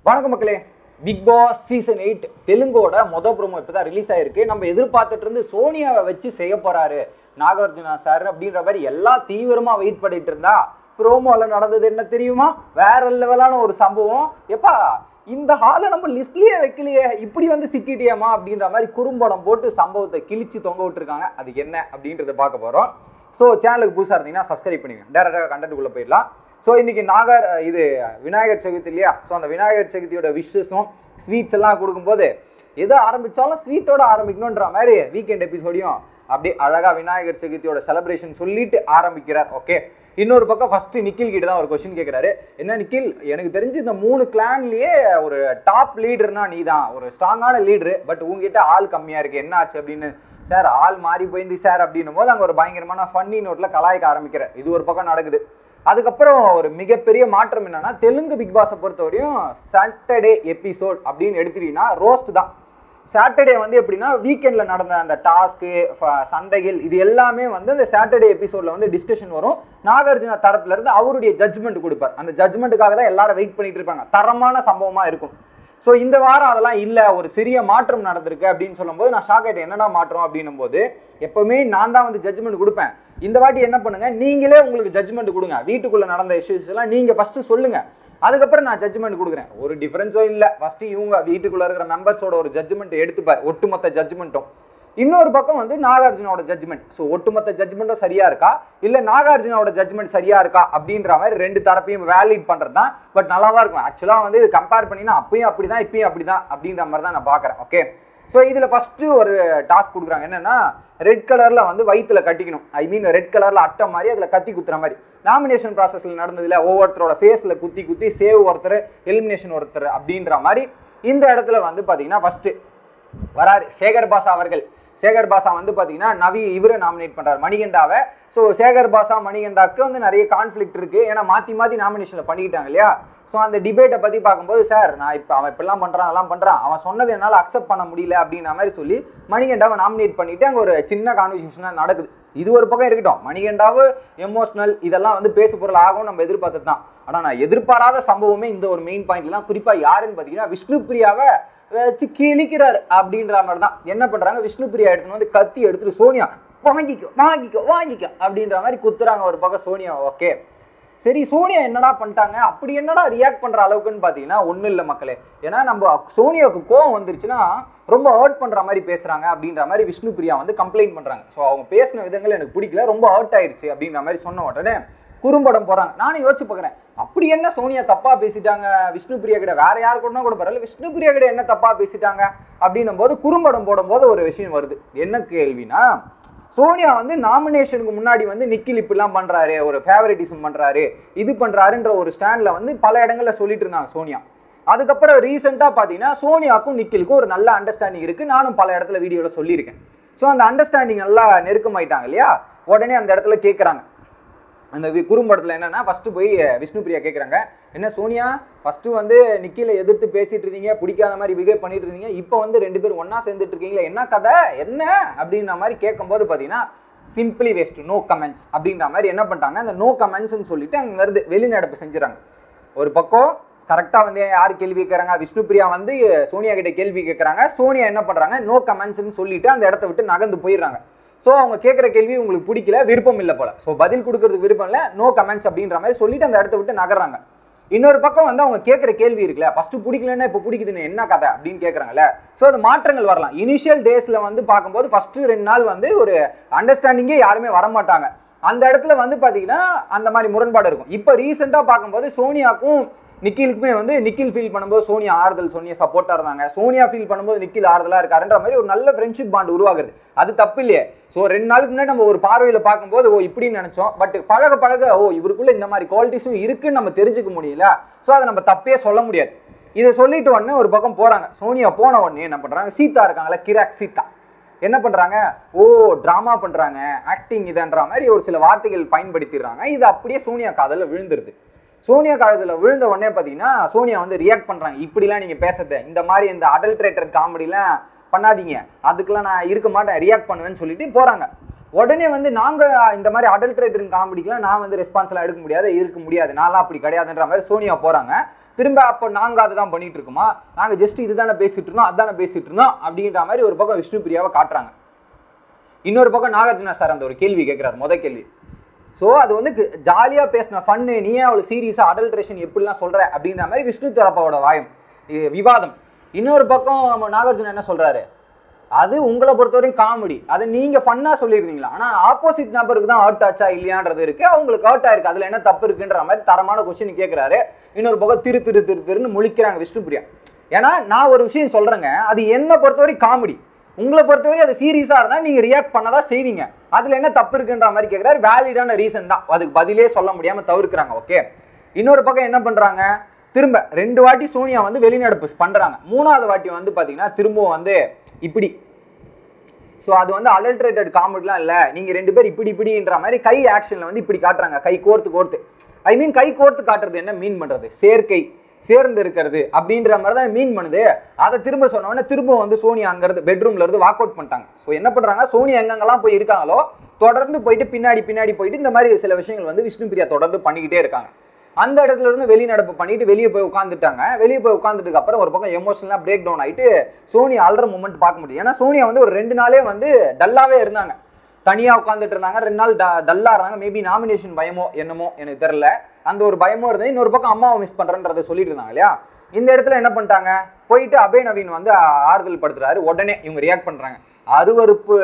வணக்கம் மக்களே Bigg Boss season eight தெலுங்கோட மொத ப்ரோமோ இப்போ தான் ரிலீஸ் ஆயிருக்கு நம்ம எதிர்பார்த்துட்டு இருந்து சோனியாவை வச்சு செய்ய போறாரு நாகார்ஜுனா சார் அப்படின்ற மாதிரி எல்லாம் தீவிரமா வெயிட் பண்ணிட்டு இருந்தா ப்ரோமோல நடந்தது என்ன தெரியுமா வேற லெவலான ஒரு சம்பவம் எப்பா இந்த ஹாலை நம்ம லிஸ்ட்லயே வைக்கலையே இப்படி வந்து சிக்கிட்டியேமா அப்படின்ற மாதிரி குறும்படம் போட்டு சம்பவத்தை கிழிச்சு தொங்க விட்டுருக்காங்க அது என்ன அப்படின்றத பார்க்க போறோம் ஸோ சேனலுக்கு புதுசாக இருந்தீங்கன்னா சப்ஸ்கிரைப் பண்ணுங்க டேரெக்டாக கண்டென்ட்டுக்குள்ளே போயிடலாம் ஸோ இன்னைக்கு நாகர் இது விநாயகர் சதுர்த்தி இல்லையா ஸோ அந்த விநாயகர் சதுர்த்தியோட விஷஸும் ஸ்வீட்ஸ் எல்லாம் கொடுக்கும்போது எது ஆரம்பித்தாலும் ஸ்வீட்டோட ஆரம்பிக்கணுன்ற மாதிரி வீக்கெண்ட் எபிசோடையும் அப்படியே அழகாக விநாயகர் சதுர்த்தியோட செலிப்ரேஷன் சொல்லிட்டு ஆரம்பிக்கிறார் ஓகே இன்னொரு பக்கம் ஃபர்ஸ்ட் நிக்கில் கிட்ட தான் ஒரு கொஸ்டின் கேட்குறாரு என்ன நிக்கில் எனக்கு தெரிஞ்சு இந்த மூணு கிளான்லயே ஒரு டாப் லீடர்னா நீ தான் ஒரு ஸ்ட்ராங்கான லீடரு பட் உங்ககிட்ட ஆள் கம்மியாக இருக்கு என்ன ஆச்சு அப்படின்னு சார் ஆள் மாறி போயிருந்து சார் அப்படின்னும் போது அங்கே ஒரு பயங்கரமான ஃபன்னி நோட்டில் கலாய்க்க ஆரம்பிக்கிறேன் இது ஒரு பக்கம் நடக்குது அதுக்கப்புறம் ஒரு மிகப்பெரிய மாற்றம் என்னன்னா தெலுங்கு பிக் பாஸை பொறுத்தவரையும் சாட்டர்டே எபிசோட் அப்படின்னு எடுத்துட்டீங்கன்னா ரோஸ்ட் தான் சாட்டர்டே வந்து எப்படின்னா வீக்கெண்டில் நடந்த அந்த டாஸ்க்கு சண்டைகள் இது எல்லாமே வந்து அந்த சாட்டர்டே எபிசோடில் வந்து டிஸ்கஷன் வரும் நாகார்ஜுனா தரப்புல இருந்து அவருடைய ஜட்ஜ்மெண்ட் கொடுப்பார் அந்த ஜட்ஜ்மெண்ட்டுக்காக தான் எல்லாரும் வெயிட் பண்ணிட்டு இருப்பாங்க தரமான சம்பவமாக இருக்கும் ஸோ இந்த வாரம் அதெல்லாம் இல்லை ஒரு சிறிய மாற்றம் நடந்திருக்கு அப்படின்னு சொல்லும்போது நான் ஷாக் ஆகிட்டேன் என்னடா மாற்றம் அப்படின்னும் போது எப்பவுமே நான் தான் வந்து ஜட்ஜ்மெண்ட் கொடுப்பேன் இந்த வாட்டி என்ன பண்ணுங்க நீங்களே உங்களுக்கு ஜட்ஜ்மெண்ட் கொடுங்க வீட்டுக்குள்ள நடந்த இஷ்யூஸ் எல்லாம் நீங்க ஃபர்ஸ்ட் சொல்லுங்க அதுக்கப்புறம் நான் ஜட்ஜ்மெண்ட் கொடுக்குறேன் ஒரு டிஃபரன்ஸும் இல்லை ஃபர்ஸ்ட் இவங்க வீட்டுக்குள்ள இருக்கிற மெம்பர்ஸோட ஒரு ஜட்ஜ்மெண்ட் எடுத்துப்பார் ஒட்டுமொத்த ஜட்ஜ்மெண்ட்டும் இன்னொரு பக்கம் வந்து நாகார்ஜுனாவோட ஜட்ஜ்மெண்ட் ஸோ ஒட்டுமொத்த ஜட்ஜ்மெண்ட்டும் சரியா இருக்கா இல்ல நாகார்ஜுனாவோட ஜட்ஜ்மெண்ட் சரியா இருக்கா அப்படின்ற மாதிரி ரெண்டு தரப்பையும் வேலிட் பண்றது தான் பட் நல்லா தான் இருக்கும் ஆக்சுவலா வந்து இது கம்பேர் பண்ணினா அப்பயும் அப்படிதான் இப்பயும் அப்படிதான் அப்படின்ற மாதிரி தான் நான் பாக்குறேன் ஓகே ஸோ இதில் ஃபஸ்ட்டு ஒரு டாஸ்க் கொடுக்குறாங்க என்னென்னா ரெட் கலரில் வந்து வயிற்றுல கட்டிக்கணும் ஐ மீன் ரெட் கலரில் அட்டை மாதிரி அதில் கத்தி குத்துற மாதிரி நாமினேஷன் ப்ராசஸில் நடந்ததில் ஒவ்வொருத்தரோட ஃபேஸில் குத்தி குத்தி சேவ் ஒருத்தர் எலிமினேஷன் ஒருத்தர் அப்படின்ற மாதிரி இந்த இடத்துல வந்து பார்த்தீங்கன்னா ஃபஸ்ட்டு வராரு சேகர் பாஷா அவர்கள் சேகர் பாஷா வந்து பார்த்தீங்கன்னா நவி இவரை நாமினேட் பண்ணுறாரு மணிகண்டாவை ஸோ சேகர் பாஷா மணிகண்டாக்கு வந்து நிறைய கான்ஃப்ளிக்ட் இருக்குது ஏன்னா மாற்றி மாற்றி நாமினேஷனில் பண்ணிக்கிட்டாங்க இல்லையா ஸோ அந்த டிபேட்டை பற்றி பார்க்கும்போது சார் நான் இப்போ அவன் இப்படிலாம் பண்ணுறான் அதெல்லாம் பண்ணுறான் அவன் சொன்னது என்னால் அக்செப்ட் பண்ண முடியல அப்படின்ற மாதிரி சொல்லி மணிகண்டாவை நாமினேட் பண்ணிட்டு அங்கே ஒரு சின்ன கான்வர்சேஷனாக நடக்குது இது ஒரு பக்கம் இருக்கட்டும் மணிகண்டாவு எமோஷனல் இதெல்லாம் வந்து பேசு பொருள் ஆகும் நம்ம எதிர்பார்த்தது தான் ஆனால் நான் எதிர்பாராத சம்பவமே இந்த ஒரு மெயின் பாயிண்ட்ல தான் குறிப்பாக யாருன்னு பார்த்தீங்கன்னா விஷ்ணு பிரியாவை வச்சு கிழிக்கிறாரு அப்படின்ற மாதிரி தான் என்ன பண்ணுறாங்க விஷ்ணு பிரியா எடுத்துன்னு வந்து கத்தி எடுத்துட்டு சோனியா வாங்கிக்கோ வாங்கிக்கோ வாங்கிக்கோ அப்படின்ற மாதிரி குத்துறாங்க ஒரு பக்கம் சோனியா ஓகே சரி சோனியா என்னடா பண்ணிட்டாங்க அப்படி என்னடா ரியாக்ட் பண்ற அளவுக்குன்னு பார்த்தீங்கன்னா ஒன்றும் இல்லை மக்களே ஏன்னா நம்ம சோனியாவுக்கு கோவம் வந்துருச்சுன்னா ரொம்ப ஹர்ட் பண்ற மாதிரி பேசுறாங்க அப்படின்ற மாதிரி விஷ்ணு பிரியா வந்து கம்ப்ளைண்ட் பண்றாங்க ஸோ அவங்க பேசின விதங்கள் எனக்கு பிடிக்கல ரொம்ப ஹர்ட் ஆயிடுச்சு அப்படின்ற மாதிரி சொன்ன உடனே குறும்படம் போறாங்க நானும் யோசிச்சு பார்க்குறேன் அப்படி என்ன சோனியா தப்பா பேசிட்டாங்க விஷ்ணு பிரியா கிட்ட வேற யார் கூட கூட பரவாயில்ல விஷ்ணு பிரியா கிட்ட என்ன தப்பா பேசிட்டாங்க அப்படின்னும் போது குறும்படம் போடும்போது ஒரு விஷயம் வருது என்ன கேள்வினா சோனியா வந்து நாமினேஷனுக்கு முன்னாடி வந்து நிக்கில் இப்படிலாம் பண்றாரு ஒரு ஃபேவரட்டிசம் பண்றாரு இது பண்றாருன்ற ஒரு ஸ்டாண்ட்ல வந்து பல இடங்கள்ல சொல்லிட்டு இருந்தாங்க சோனியா அதுக்கப்புறம் ரீசெண்டாக பார்த்தீங்கன்னா சோனியாக்கும் நிக்கிலுக்கும் ஒரு நல்ல அண்டர்ஸ்டாண்டிங் இருக்கு நானும் பல இடத்துல வீடியோவில் சொல்லியிருக்கேன் ஸோ அந்த அண்டர்ஸ்டாண்டிங் நல்லா நெருக்கமாயிட்டாங்க இல்லையா உடனே அந்த இடத்துல கேட்குறாங்க அந்த வி- குறும்படத்தில் என்னன்னா ஃபஸ்ட்டு போய் விஷ்ணு பிரியா கேட்குறாங்க என்ன சோனியா ஃபஸ்ட்டு வந்து நிக்கில எதிர்த்து பேசிட்டு இருந்தீங்க பிடிக்காத மாதிரி பிஹேவ் பண்ணிட்டு இருந்தீங்க இப்போ வந்து ரெண்டு பேரும் ஒன்றா சேர்ந்துட்டு இருக்கீங்களா என்ன கதை என்ன அப்படின்ற மாதிரி கேட்கும்போது பார்த்தீங்கன்னா சிம்பிளி வேஸ்ட் நோ கமெண்ட்ஸ் அப்படின்ற மாதிரி என்ன பண்ணிட்டாங்க அந்த நோ கமெண்ட்ஸ்னு சொல்லிட்டு அங்கேருந்து வெளிநடப்பு செஞ்சுறாங்க ஒரு பக்கம் கரெக்டாக வந்து யார் கேள்வி கேட்குறாங்க விஷ்ணு பிரியா வந்து சோனியா கிட்ட கேள்வி கேட்குறாங்க சோனியா என்ன பண்ணுறாங்க நோ கமெண்ட்ஸ்னு சொல்லிட்டு அந்த இடத்த விட்டு நகர்ந்து போயிடுறாங்க ஸோ அவங்க கேட்குற கேள்வி உங்களுக்கு பிடிக்கல விருப்பம் இல்லை போல ஸோ பதில் கொடுக்கறதுக்கு விருப்பம் இல்லை நோ கமெண்ட்ஸ் அப்படின்ற மாதிரி சொல்லிட்டு அந்த இடத்த விட்டு நகர்றாங்க இன்னொரு பக்கம் வந்து அவங்க கேட்குற கேள்வி இருக்குல்ல ஃபர்ஸ்ட் பிடிக்கலன்னா இப்போ பிடிக்குதுன்னு என்ன கதை அப்படின்னு கேட்குறாங்கல்ல ஸோ அது மாற்றங்கள் வரலாம் இனிஷியல் டேஸில் வந்து பார்க்கும்போது ஃபர்ஸ்ட் ரெண்டு நாள் வந்து ஒரு அண்டர்ஸ்டாண்டிங்கே யாருமே வர மாட்டாங்க அந்த இடத்துல வந்து பார்த்தீங்கன்னா அந்த மாதிரி முரண்பாடு இருக்கும் இப்போ ரீசெண்டாக பார்க்கும்போது சோனியாக்கும் நிக்கிலுக்குமே வந்து நிக்கில் ஃபீல் பண்ணும்போது சோனியா ஆறுதல் சோனியா சப்போர்ட்டாக இருந்தாங்க சோனியா ஃபீல் பண்ணும்போது நிக்கில் ஆறுதலாக இருக்காருன்ற மாதிரி ஒரு நல்ல ஃப்ரெண்ட்ஷிப் பாண்ட் உருவாகுது அது தப்பு இல்லையே ஸோ ரெண்டு நாளுக்கு முன்னாடி நம்ம ஒரு பார்வையில் பார்க்கும்போது ஓ இப்படின்னு நினச்சோம் பட் பழக பழக ஓ இவருக்குள்ள இந்த மாதிரி குவாலிட்டிஸும் இருக்குன்னு நம்ம தெரிஞ்சுக்க முடியல ஸோ அதை நம்ம தப்பே சொல்ல முடியாது இதை சொல்லிட்டு உடனே ஒரு பக்கம் போகிறாங்க சோனியா போன உடனே என்ன பண்ணுறாங்க சீதா இருக்காங்களா கிராக் சீதா என்ன பண்றாங்க ஓ ட்ராமா பண்றாங்க ஆக்டிங் இதுன்ற மாதிரி ஒரு சில வார்த்தைகள் பயன்படுத்திடுறாங்க இது அப்படியே சோனியா காதல விழுந்துருது சோனியா காலத்துல விழுந்த உடனே பார்த்தீங்கன்னா சோனியா வந்து ரியாக்ட் பண்றாங்க இப்படிலாம் நீங்க பேசுறது இந்த மாதிரி இந்த அடல்ட்ரேட்டர் காமெடிலாம் பண்ணாதீங்க அதுக்கெல்லாம் நான் இருக்க மாட்டேன் ரியாக்ட் பண்ணுவேன்னு சொல்லிட்டு போறாங்க உடனே வந்து நாங்க இந்த மாதிரி அடல்ட்ரேட்டர் காமெடிக்கெலாம் நான் வந்து ரெஸ்பான்ஸ்லாம் எடுக்க முடியாது இருக்க முடியாது நான்லாம் அப்படி கிடையாதுன்ற மாதிரி சோனியா போறாங்க திரும்ப அப்போ நாங்கள் அதை தான் பண்ணிட்டு இருக்கோமா நாங்கள் ஜஸ்ட் இதுதானே பேசிட்டு இருந்தோம் அதானே பேசிட்டு இருந்தோம் அப்படின்ற மாதிரி ஒரு பக்கம் விஷ்ணு பிரியாவை காட்டுறாங்க இன்னொரு பக்கம் நாகார்ஜுனா சார் அந்த ஒரு கேள்வி கேட்குறாரு முத கேள்வி ஸோ அது வந்து ஜாலியாக பேசின ஃபன்னு நீ ஏன் அவ்வளோ சீரியஸாக அடல்ட்ரேஷன் எப்படிலாம் சொல்கிற அப்படின்ற மாதிரி விஷ்ணு தரப்பாவோட வாயம் இது விவாதம் இன்னொரு பக்கம் நாகார்ஜுனா என்ன சொல்கிறாரு அது உங்களை பொறுத்தவரைக்கும் காமெடி அதை நீங்கள் ஃபன்னாக சொல்லியிருந்தீங்களா ஆனால் ஆப்போசிட் நபருக்கு தான் ஹர்ட் ஆச்சா இல்லையான்றது இருக்குது அவங்களுக்கு ஹர்ட் ஆயிருக்கு அதில் என்ன தப்பு இருக்குன்ற மாதிரி தரமான கொஸ்டின் கேட்குறாரு இன்னொரு பக்கம் திரு திரு திரு திருன்னு முழிக்கிறாங்க விஷ்ணுபிரியா ஏன்னா நான் ஒரு விஷயம் சொல்கிறேங்க அது என்னை பொறுத்தவரை காமெடி உங்களை பொறுத்தவரை அது சீரியஸாக இருந்தால் நீங்கள் ரியாக்ட் பண்ணதான் செய்வீங்க அதில் என்ன தப்பு இருக்குன்ற மாதிரி கேட்குறாரு வேலிடான ரீசன் தான் அதுக்கு பதிலே சொல்ல முடியாமல் தவிர்க்கிறாங்க ஓகே இன்னொரு பக்கம் என்ன பண்ணுறாங்க திரும்ப ரெண்டு வாட்டி சோனியா வந்து வெளிநடப்பு பண்ணுறாங்க மூணாவது வாட்டி வந்து பார்த்தீங்கன்னா திரும்பவும் வந்து இப்படி ஸோ அது வந்து அலல்ட்ரேட்டட் காமெடிலாம் இல்லை நீங்கள் ரெண்டு பேர் இப்படி இப்படின்ற மாதிரி கை ஆக்ஷனில் வந்து இப்படி காட்டுறாங்க கை கோர்த்து கோர்த்து ஐ மீன் கை கோர்த்து காட்டுறது என்ன மீன் பண்ணுறது சேர்க்கை சேர்ந்து இருக்கிறது அப்படின்ற மாதிரி தான் மீன் பண்ணுது அதை திரும்ப சொன்ன உடனே திரும்ப வந்து சோனியா அங்கேருந்து பெட்ரூம்ல இருந்து வாக் அவுட் பண்ணிட்டாங்க ஸோ என்ன பண்ணுறாங்க சோனியா எங்கெங்கெல்லாம் போய் இருக்காங்களோ தொடர்ந்து போயிட்டு பின்னாடி பின்னாடி போயிட்டு இந்த மாதிரி சில விஷயங்கள் வந்து விஷ்ணு பிரியா தொடர்ந்து பண்ணிக்கிட்டே இருக்காங்க அந்த இடத்துல இருந்து வெளிநடப்பு பண்ணிட்டு வெளியே போய் உட்காந்துட்டாங்க வெளியே போய் உட்காந்துட்டுக்கு அப்புறம் ஒரு பக்கம் எமோஷனலாக பிரேக் டவுன் ஆயிட்டு சோனியா அல்ற மூமெண்ட் பார்க்க முடியும் ஏன்னா சோனியா வந்து ஒரு ரெண்டு நாளே வந்து டல்லாவே இருந்தாங்க தனியாக உட்காந்துட்டு இருந்தாங்க ரெண்டு நாள் ட டல்லாக இருந்தாங்க மேபி நாமினேஷன் பயமோ என்னமோ எனக்கு தெரில அந்த ஒரு பயமோ இருந்தது இன்னொரு பக்கம் அம்மாவை மிஸ் பண்ணுறன்றதை சொல்லிட்டு இருந்தாங்க இல்லையா இந்த இடத்துல என்ன பண்ணிட்டாங்க போயிட்டு அபய் நவீன் வந்து ஆறுதல் படுத்துறாரு உடனே இவங்க ரியாக்ட் பண்ணுறாங்க அருவருப்பு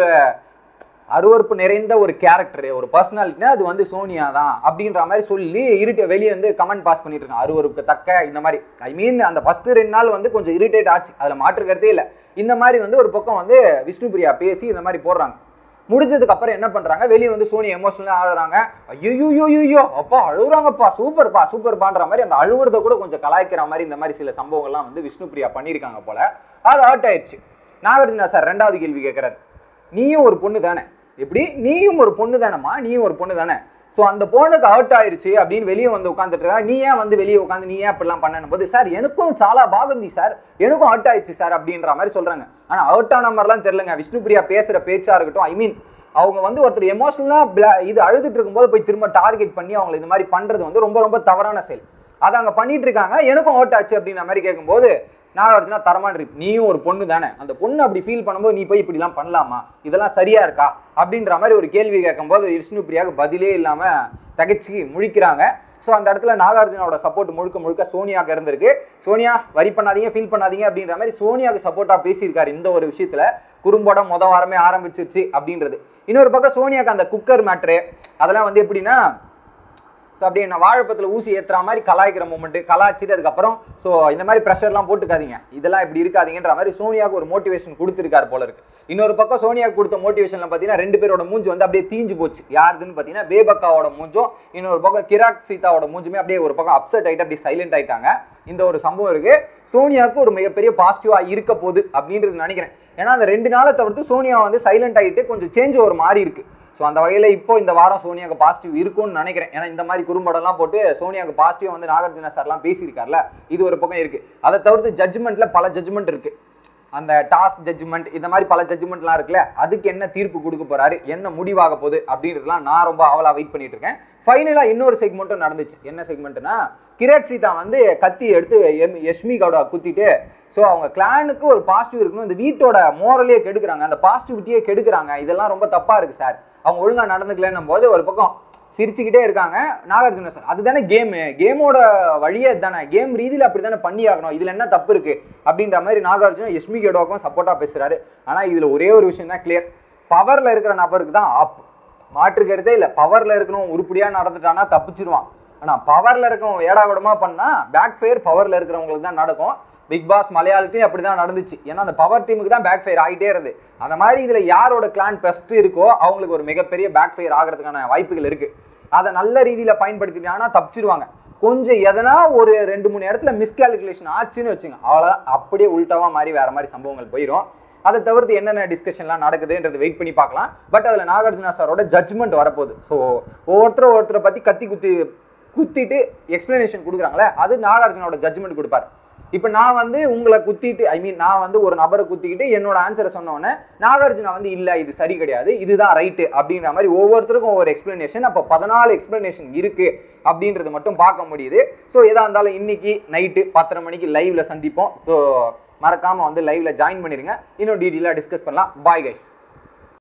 அருவருப்பு நிறைந்த ஒரு கேரக்டர் ஒரு பர்சனாலிட்டினா அது வந்து சோனியா தான் அப்படின்ற மாதிரி சொல்லி இருட்டு வெளியே வந்து கமெண்ட் பாஸ் பண்ணிட்டு இருக்காங்க அருவருப்பு தக்க இந்த மாதிரி ஐ மீன் அந்த ஃபர்ஸ்ட் ரெண்டு நாள் வந்து கொஞ்சம் இரிட்டேட் ஆச்சு அதில் மாற்றுக்கிறதே இல்லை இந்த மாதிரி வந்து ஒரு பக்கம் வந்து விஷ்ணுபிரியா பேசி இந்த மாதிரி போடுறாங்க முடிஞ்சதுக்கு அப்புறம் என்ன பண்றாங்க வெளியே வந்து சோனி எமோஷனலாக ஆடுறாங்க ஐயோ ஐயோ அப்பா அழுகுறாங்கப்பா சூப்பர்ப்பா சூப்பர்பான்ற மாதிரி அந்த அழுவுறத கூட கொஞ்சம் கலாய்க்கிற மாதிரி இந்த மாதிரி சில சம்பவங்கள்லாம் வந்து விஷ்ணுபிரியா பண்ணியிருக்காங்க போல அது ஹர்ட் ஆயிடுச்சு நாகார்ஜுனா சார் ரெண்டாவது கேள்வி கேட்குறாரு நீயும் ஒரு பொண்ணு தானே எப்படி நீயும் ஒரு பொண்ணு தானேம்மா நீயும் ஒரு பொண்ணு தானே ஸோ அந்த பொண்ணுக்கு அவுட் ஆயிருச்சு அப்படின்னு வெளியே வந்து உட்காந்துட்டு இருக்கா நீ ஏன் வந்து வெளியே உட்காந்து நீ ஏன் அப்படிலாம் பண்ணணும் போது சார் எனக்கும் சாலா பாகந்தி சார் எனக்கும் அவுட் ஆயிடுச்சு சார் அப்படின்ற மாதிரி சொல்றாங்க ஆனால் அவுட் ஆன மாதிரிலாம் தெரியலங்க விஷ்ணுபிரியா பேசுற பேச்சா இருக்கட்டும் ஐ மீன் அவங்க வந்து ஒருத்தர் எமோஷனலாக இது அழுதுட்டு இருக்கும்போது போய் திரும்ப டார்கெட் பண்ணி அவங்களை இந்த மாதிரி பண்றது வந்து ரொம்ப ரொம்ப தவறான செயல் அதை அங்கே பண்ணிட்டு இருக்காங்க எனக்கும் அவுட் ஆச்சு அப்படின்ற மாதிரி கேட்கும்போது நாகார்ஜுனா தரமான இருக்கு நீயும் ஒரு பொண்ணு தானே அந்த பொண்ணு அப்படி ஃபீல் பண்ணும்போது நீ போய் இப்படிலாம் பண்ணலாமா இதெல்லாம் சரியா இருக்கா அப்படின்ற மாதிரி ஒரு கேள்வி கேட்கும்போது விஷ்ணு பிரியாவுக்கு பதிலே இல்லாமல் தகைச்சி முழிக்கிறாங்க ஸோ அந்த இடத்துல நாகார்ஜுனாவோட சப்போர்ட் முழுக்க முழுக்க சோனியாக்கு இருந்திருக்கு சோனியா வரி பண்ணாதீங்க ஃபீல் பண்ணாதீங்க அப்படின்ற மாதிரி சோனியாவுக்கு சப்போர்ட்டாக பேசியிருக்காரு இந்த ஒரு விஷயத்துல குறும்படம் முத வாரமே ஆரம்பிச்சிருச்சு அப்படின்றது இன்னொரு பக்கம் சோனியாக்கு அந்த குக்கர் மேட்ரு அதெல்லாம் வந்து எப்படின்னா ஸோ அப்படியே நான் வாழைப்பத்தில் ஊசி ஏற்றுற மாதிரி கலாய்க்கிற மூமெண்ட் கலாய்ச்சிட்டு அதுக்கப்புறம் ஸோ இந்த மாதிரி ப்ரெஷர்லாம் போட்டுக்காதீங்க இதெல்லாம் இப்படி இருக்காதீங்கன்ற மாதிரி சோனியாவுக்கு ஒரு மோட்டிவேஷன் கொடுத்துருக்காரு போல இருக்கு இன்னொரு பக்கம் சோனியாவுக்கு கொடுத்த மோட்டிவேஷனில் பார்த்தீங்கன்னா ரெண்டு பேரோட மூஞ்சி வந்து அப்படியே தீஞ்சு போச்சு யாருதுன்னு பார்த்தீங்கன்னா பேபக்காவோட மூஞ்சும் இன்னொரு பக்கம் கிராக் சீதாவோட மூஞ்சுமே அப்படியே ஒரு பக்கம் அப்செட் ஆகிட்டு அப்படியே சைலண்ட் ஆயிட்டாங்க இந்த ஒரு சம்பவம் இருக்கு சோனியாவுக்கு ஒரு மிகப்பெரிய பாசிட்டிவாக இருக்க போகுது அப்படின்றது நினைக்கிறேன் ஏன்னா அந்த ரெண்டு நாளை தவிர்த்து சோனியா வந்து சைலண்ட் ஆகிட்டு கொஞ்சம் சேஞ்ச் ஒரு மாதிரி இருக்கு ஸோ அந்த வகையில் இப்போ இந்த வாரம் சோனியாவுக்கு பாசிட்டிவ் இருக்கும்னு நினைக்கிறேன் ஏன்னா இந்த மாதிரி குறும்படம்லாம் போட்டு சோனியாவுக்கு பாசிட்டிவ் வந்து நாகார்ஜுன சார்லாம் பேசியிருக்காருல இது ஒரு பக்கம் இருக்கு அதை தவிர்த்து ஜட்ஜ்மெண்ட்ல பல ஜட்ஜ்மெண்ட் இருக்கு அந்த டாஸ்க் ஜட்ஜ்மெண்ட் இந்த மாதிரி பல ஜட்ஜ்மெண்ட்லாம் இருக்குல்ல அதுக்கு என்ன தீர்ப்பு கொடுக்க போறாரு என்ன முடிவாக போகுது அப்படின்றதுலாம் நான் ரொம்ப ஆவலா வெயிட் பண்ணிட்டு இருக்கேன் ஃபைனலாக இன்னொரு செக்மெண்ட்டும் நடந்துச்சு என்ன செக்மெண்ட்னா கிராக் சீதா வந்து கத்தி எடுத்து எம் யஷ்மி கவுடா குத்திட்டு ஸோ அவங்க கிளானுக்கு ஒரு பாசிட்டிவ் இருக்கணும் இந்த வீட்டோட மோரலே கெடுக்குறாங்க அந்த பாசிட்டிவிட்டியே கெடுக்குறாங்க இதெல்லாம் ரொம்ப தப்பா இருக்கு சார் அவங்க ஒழுங்கா நடந்துக்கலன்னும் போது ஒரு பக்கம் சிரிச்சுக்கிட்டே இருக்காங்க நாகார்ஜுன சார் அதுதானே கேமு கேமோட வழியே தானே கேம் ரீதியில் அப்படி தானே பண்ணி ஆகணும் இதில் என்ன தப்பு இருக்கு அப்படின்ற மாதிரி நாகார்ஜுன யஷ்மி கேடோக்கும் சப்போர்ட்டாக பேசுறாரு ஆனால் இதில் ஒரே ஒரு விஷயம் தான் கிளியர் பவரில் இருக்கிற நபருக்கு தான் ஆப் மாற்று கருத்தே இல்லை பவரில் இருக்கணும் உருப்படியாக நடந்துட்டானா தப்பிச்சிருவான் ஆனால் பவரில் இருக்கவங்க ஏடா கூடமா பண்ணால் பேக் ஃபயர் பவரில் இருக்கிறவங்களுக்கு தான் நடக்கும் பிக் பாஸ் மலையாளத்தையும் அப்படி தான் நடந்துச்சு ஏன்னா அந்த பவர் டீமுக்கு தான் பேக் ஃபயர் ஆகிட்டே இருது அந்த மாதிரி இதில் யாரோட கிளான் பெஸ்ட் இருக்கோ அவங்களுக்கு ஒரு மிகப்பெரிய பேக் ஃபயர் ஆகிறதுக்கான வாய்ப்புகள் இருக்குது அதை நல்ல ரீதியில் பயன்படுத்திட்டாங்கன்னா தப்பிச்சிருவாங்க கொஞ்சம் எதனா ஒரு ரெண்டு மூணு இடத்துல மிஸ்கால்குலேஷன் ஆச்சுன்னு வச்சுங்க அவ்வளோதான் அப்படியே உள்டாவாக மாதிரி வேற மாதிரி சம்பவங்கள் போயிடும் அதை தவிர்த்து என்னென்ன டிஸ்கஷன்லாம் நடக்குதுன்றது வெயிட் பண்ணி பார்க்கலாம் பட் அதில் நாகார்ஜுனா சாரோட ஜட்ஜ்மெண்ட் வரப்போகுது ஸோ ஒவ்வொருத்தரும் ஒருத்தரை பற்றி கத்தி குத்தி குத்திட்டு எக்ஸ்பிளனேஷன் கொடுக்குறாங்களே அது நாகார்ஜுனோட ஜட்ஜ்மெண்ட் கொடுப்பார் இப்போ நான் வந்து உங்களை குத்திட்டு ஐ மீன் நான் வந்து ஒரு நபரை குத்திக்கிட்டு என்னோட ஆன்சரை சொன்னோன்னே நாகார்ஜுனா வந்து இல்லை இது சரி கிடையாது இதுதான் ரைட்டு அப்படின்ற மாதிரி ஒவ்வொருத்தருக்கும் ஒவ்வொரு எக்ஸ்பிளனேஷன் அப்போ பதினாலு எக்ஸ்பிளனேஷன் இருக்கு அப்படின்றது மட்டும் பார்க்க முடியுது ஸோ எதா இருந்தாலும் இன்னைக்கு நைட்டு பத்தரை மணிக்கு லைவ்ல சந்திப்போம் ஸோ மறக்காம வந்து லைவ்ல ஜாயின் பண்ணிடுங்க இன்னும் டீட்டெயிலாக டிஸ்கஸ் பண்ணலாம் பாய் கைஸ்